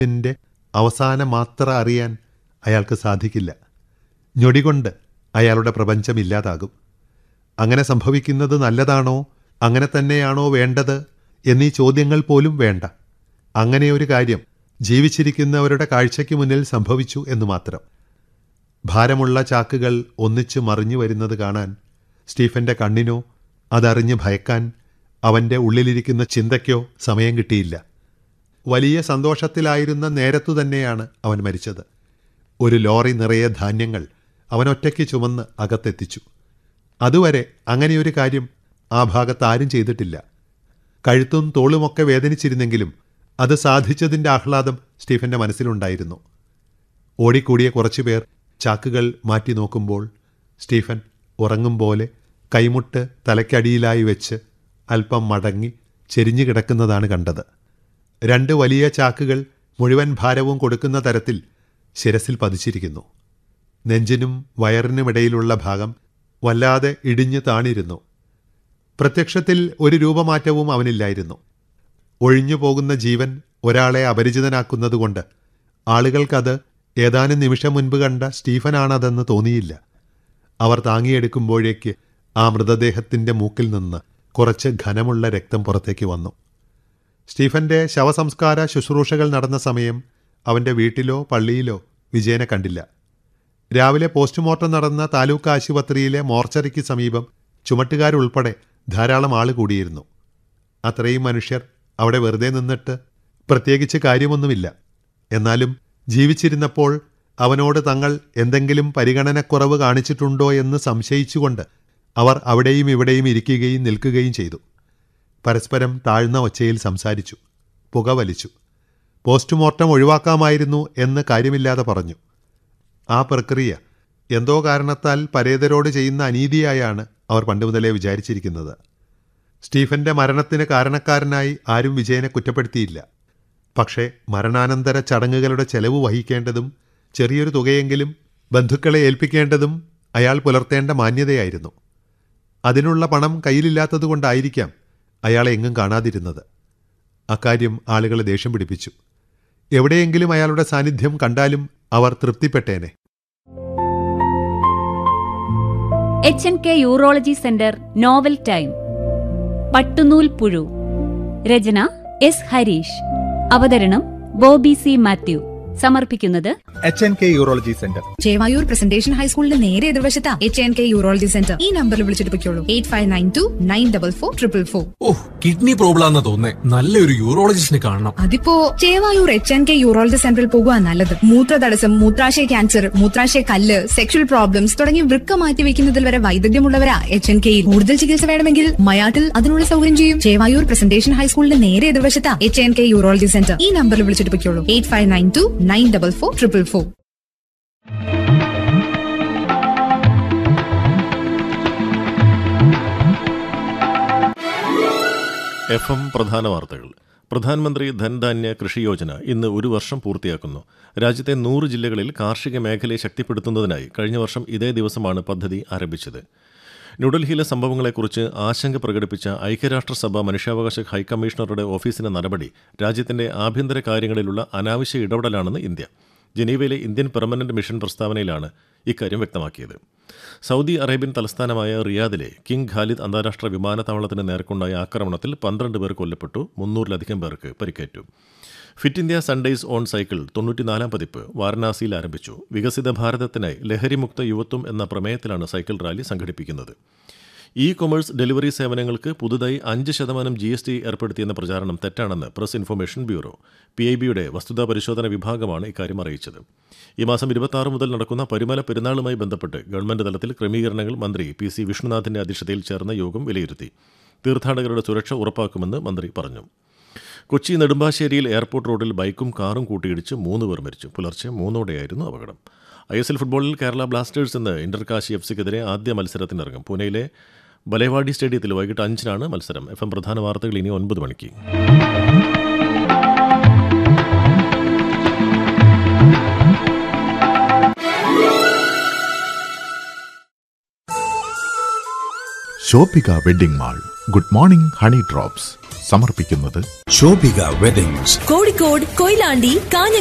ന്റെ അവസാന മാത്ര അറിയാൻ അയാൾക്ക് സാധിക്കില്ല ഞൊടികൊണ്ട് അയാളുടെ പ്രപഞ്ചം ഇല്ലാതാകും അങ്ങനെ സംഭവിക്കുന്നത് നല്ലതാണോ അങ്ങനെ തന്നെയാണോ വേണ്ടത് എന്നീ ചോദ്യങ്ങൾ പോലും വേണ്ട അങ്ങനെ ഒരു കാര്യം ജീവിച്ചിരിക്കുന്നവരുടെ കാഴ്ചയ്ക്ക് മുന്നിൽ സംഭവിച്ചു എന്ന് മാത്രം ഭാരമുള്ള ചാക്കുകൾ ഒന്നിച്ചു മറിഞ്ഞു വരുന്നത് കാണാൻ സ്റ്റീഫന്റെ കണ്ണിനോ അതറിഞ്ഞ് ഭയക്കാൻ അവന്റെ ഉള്ളിലിരിക്കുന്ന ചിന്തയ്ക്കോ സമയം കിട്ടിയില്ല വലിയ സന്തോഷത്തിലായിരുന്ന നേരത്തു തന്നെയാണ് അവൻ മരിച്ചത് ഒരു ലോറി നിറയെ ധാന്യങ്ങൾ അവൻ ഒറ്റയ്ക്ക് ചുമന്ന് അകത്തെത്തിച്ചു അതുവരെ അങ്ങനെയൊരു കാര്യം ആ ഭാഗത്ത് ആരും ചെയ്തിട്ടില്ല കഴുത്തും തോളുമൊക്കെ വേദനിച്ചിരുന്നെങ്കിലും അത് സാധിച്ചതിൻ്റെ ആഹ്ലാദം സ്റ്റീഫന്റെ മനസ്സിലുണ്ടായിരുന്നു ഓടിക്കൂടിയ കുറച്ചുപേർ ചാക്കുകൾ മാറ്റി നോക്കുമ്പോൾ സ്റ്റീഫൻ ഉറങ്ങും പോലെ കൈമുട്ട് തലയ്ക്കടിയിലായി വെച്ച് അല്പം മടങ്ങി ചെരിഞ്ഞു കിടക്കുന്നതാണ് കണ്ടത് രണ്ട് വലിയ ചാക്കുകൾ മുഴുവൻ ഭാരവും കൊടുക്കുന്ന തരത്തിൽ ശിരസിൽ പതിച്ചിരിക്കുന്നു നെഞ്ചിനും വയറിനുമിടയിലുള്ള ഭാഗം വല്ലാതെ ഇടിഞ്ഞു താണിരുന്നു പ്രത്യക്ഷത്തിൽ ഒരു രൂപമാറ്റവും അവനില്ലായിരുന്നു ഒഴിഞ്ഞു പോകുന്ന ജീവൻ ഒരാളെ അപരിചിതനാക്കുന്നതുകൊണ്ട് ആളുകൾക്കത് ഏതാനും നിമിഷം മുൻപ് കണ്ട സ്റ്റീഫനാണതെന്ന് തോന്നിയില്ല അവർ താങ്ങിയെടുക്കുമ്പോഴേക്ക് ആ മൃതദേഹത്തിന്റെ മൂക്കിൽ നിന്ന് കുറച്ച് ഘനമുള്ള രക്തം പുറത്തേക്ക് വന്നു സ്റ്റീഫന്റെ ശവസംസ്കാര ശുശ്രൂഷകൾ നടന്ന സമയം അവന്റെ വീട്ടിലോ പള്ളിയിലോ വിജയനെ കണ്ടില്ല രാവിലെ പോസ്റ്റ്മോർട്ടം നടന്ന താലൂക്ക് ആശുപത്രിയിലെ മോർച്ചറിക്ക് സമീപം ചുമട്ടുകാരുൾപ്പെടെ ധാരാളം ആള് കൂടിയിരുന്നു അത്രയും മനുഷ്യർ അവിടെ വെറുതെ നിന്നിട്ട് പ്രത്യേകിച്ച് കാര്യമൊന്നുമില്ല എന്നാലും ജീവിച്ചിരുന്നപ്പോൾ അവനോട് തങ്ങൾ എന്തെങ്കിലും പരിഗണനക്കുറവ് കാണിച്ചിട്ടുണ്ടോ എന്ന് സംശയിച്ചുകൊണ്ട് അവർ അവിടെയും ഇവിടെയും ഇരിക്കുകയും നിൽക്കുകയും ചെയ്തു പരസ്പരം താഴ്ന്ന ഒച്ചയിൽ സംസാരിച്ചു പുകവലിച്ചു പോസ്റ്റ്മോർട്ടം ഒഴിവാക്കാമായിരുന്നു എന്ന് കാര്യമില്ലാതെ പറഞ്ഞു ആ പ്രക്രിയ എന്തോ കാരണത്താൽ പരേതരോട് ചെയ്യുന്ന അനീതിയായാണ് അവർ പണ്ട് മുതലേ വിചാരിച്ചിരിക്കുന്നത് സ്റ്റീഫന്റെ മരണത്തിന് കാരണക്കാരനായി ആരും വിജയനെ കുറ്റപ്പെടുത്തിയില്ല പക്ഷേ മരണാനന്തര ചടങ്ങുകളുടെ ചെലവ് വഹിക്കേണ്ടതും ചെറിയൊരു തുകയെങ്കിലും ബന്ധുക്കളെ ഏൽപ്പിക്കേണ്ടതും അയാൾ പുലർത്തേണ്ട മാന്യതയായിരുന്നു അതിനുള്ള പണം കയ്യിലില്ലാത്തതുകൊണ്ടായിരിക്കാം അയാളെ എങ്ങും കാണാതിരുന്നത് അക്കാര്യം ആളുകളെ ദേഷ്യം പിടിപ്പിച്ചു എവിടെയെങ്കിലും അയാളുടെ സാന്നിധ്യം കണ്ടാലും അവർ തൃപ്തിപ്പെട്ടേനെ H N K urology centre novel time പട്ടുനൂൽ പുഴു രചന എസ് ഹരീഷ് അവതരണം ബോബി സി മാത്യു സമർപ്പിക്കുന്നത് H N K urology centre Chevayur presentation ഹൈസ്കൂളിന്റെ നേരെ എതിർവശത്താ H N K urology centre ഈ നമ്പറിൽ വിളിച്ചിട്ട് പൊയ്ക്കോളൂ eight five nine two nine double four triple four ഓ കിഡ്നി പ്രോബ്ലം ആണെന്ന് തോന്നേ നല്ലൊരു യൂറോളജിസ്റ്റിനെ കാണണം അതിപ്പോ Chevayur H N K urology സെന്ററിൽ പോകുക നല്ലത് മൂത്രതടസ്സം മൂത്രാശയ ക്യാൻസർ മൂത്രാശയ കല്ല് സെക്ഷൽ പ്രോബ്ലംസ് തുടങ്ങി വൃക്ക മാറ്റി വെക്കുന്നതിൽ വരെ വൈദഗ്ധ്യമുള്ളവരാ എച്ച് എൻ കെയിൽ കൂടുതൽ ചികിത്സ വേണമെങ്കിൽ മയാട്ടിൽ അതിനുള്ള സൗകര്യം ചെയ്യും ചേവായൂർ പ്രസന്റേഷൻ ഹൈസ്കൂളിന്റെ നേരെ എതിർവശത്താ H N K urology centre ഈ നമ്പറിൽ വിളിച്ചിട്ട് പൊയ്ക്കോളൂ eight five nine two nine double four triple four F M പ്രധാന വാർത്തകൾ പ്രധാനമന്ത്രി ധൻധാന്യ കൃഷി യോജന ഇന്ന് ഒരു വർഷം പൂർത്തിയാക്കുന്നു രാജ്യത്തെ നൂറ് ജില്ലകളിൽ കാർഷിക മേഖലയെ ശക്തിപ്പെടുത്തുന്നതിനായി കഴിഞ്ഞ വർഷം ഇതേ ദിവസമാണ് പദ്ധതി ആരംഭിച്ചത് ന്യൂഡൽഹിയിലെ സംഭവങ്ങളെക്കുറിച്ച് ആശങ്ക പ്രകടിപ്പിച്ച ഐക്യരാഷ്ട്രസഭ മനുഷ്യാവകാശ ഹൈക്കമ്മീഷണറുടെ ഓഫീസിന്റെ നടപടി രാജ്യത്തിന്റെ ആഭ്യന്തര കാര്യങ്ങളിലുള്ള അനാവശ്യ ഇടപെടലാണെന്ന് ഇന്ത്യ ജനീവയിലെ ഇന്ത്യൻ പെർമനന്റ് മിഷൻ പ്രസ്താവനയിലാണ് ഇക്കാര്യം വ്യക്തമാക്കിയത് സൗദി അറേബ്യൻ തലസ്ഥാനമായ റിയാദിലെ കിങ് ഖാലിദ് അന്താരാഷ്ട്ര വിമാനത്താവളത്തിന് നേർക്കുണ്ടായ ആക്രമണത്തിൽ പന്ത്രണ്ട് പേർ കൊല്ലപ്പെട്ടു മുന്നൂറിലധികം പേർക്ക് പരിക്കേറ്റു fit India Sundays on cycle തൊണ്ണൂറ്റിനാലാം പതിപ്പ് വാരണാസിയിൽ ആരംഭിച്ചു വികസിത ഭാരതത്തിനായി ലഹരിമുക്ത യുവത്വം എന്ന പ്രമേയത്തിലാണ് സൈക്കിൾ റാലി സംഘടിപ്പിക്കുന്നത് ഇ കൊമേഴ്സ് ഡെലിവറി സേവനങ്ങൾക്ക് പുതുതായി അഞ്ച് ശതമാനം ജി എസ് ടി ഏർപ്പെടുത്തിയെന്ന പ്രചാരണം തെറ്റാണെന്ന് press information bureau P I ബിയുടെ വസ്തുതാ പരിശോധന വിഭാഗമാണ് ഇക്കാര്യം അറിയിച്ചത് ഈ മാസം ഇരുപത്തി മുതൽ നടക്കുന്ന പരുമല പെരുന്നാളുമായി ബന്ധപ്പെട്ട് ഗവൺമെന്റ് തലത്തിൽ ക്രമീകരണങ്ങൾ മന്ത്രി പി സി വിഷ്ണുനാഥിന്റെ അധ്യക്ഷതയിൽ ചേർന്ന യോഗം വിലയിരുത്തി തീർത്ഥാടകരുടെ സുരക്ഷ ഉറപ്പാക്കുമെന്ന് മന്ത്രി പറഞ്ഞു കൊച്ചി നെടുമ്പാശ്ശേരിയിൽ എയർപോർട്ട് റോഡിൽ ബൈക്കും കാറും കൂട്ടിയിടിച്ച് മൂന്ന് പേർ മരിച്ചു പുലർച്ചെ മൂന്നോടെയായിരുന്നു അപകടം ഐ എസ് എൽ ഫുട്ബോളിൽ കേരള ബ്ലാസ്റ്റേഴ്സ് ഇന്ന് ഇന്റർകാശി എഫ് സിക്കെതിരെ ആദ്യ മത്സരത്തിനിറങ്ങും പൂനെയിലെ ബലേവാടി സ്റ്റേഡിയത്തിൽ വൈകിട്ട് അഞ്ചിനാണ് മത്സരം എഫ് എം പ്രധാന വാർത്തകൾ ഇനി ഒൻപത് മണിക്ക് Shopika wedding mall good morning honey drops സമർപ്പിക്കുന്നത് ശോഭിക വെഡിങ്സ് കോഴിക്കോട് കൊയിലാണ്ടി കാഞ്ഞ